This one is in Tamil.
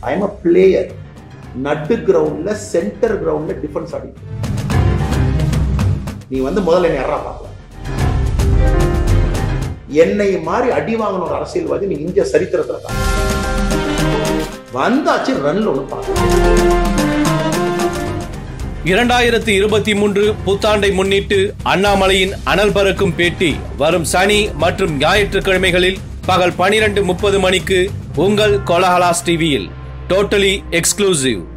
ஐ எம் அ பிளேயர் நட்டு கிரவுண்ட்ல சென்டர் கிரவுண்ட்ல டிஃபென்ஸ் ஆடி நீ வந்து முதல்ல என்ன யாரா பார்க்கலாம் என்னை மாதிரி அடி வாங்கின ஒரு அரசியல்வாதி நீ இந்திய சரித்திரத்துல தான் வந்தாச்சு ரன்ல ஒண்ணு பார்க்கலாம் இரண்டாயிரத்தி இருபத்தி மூன்று புத்தாண்டை முன்னிட்டு அண்ணாமலையின் அனல் பறக்கும் பேட்டி வரும் சனி மற்றும் ஞாயிற்றுக்கிழமைகளில் பகல் பனிரெண்டு முப்பது மணிக்கு உங்கள் கொலஹலாஸ் டிவியில் டோட்டலி எக்ஸ்க்ளூசிவ்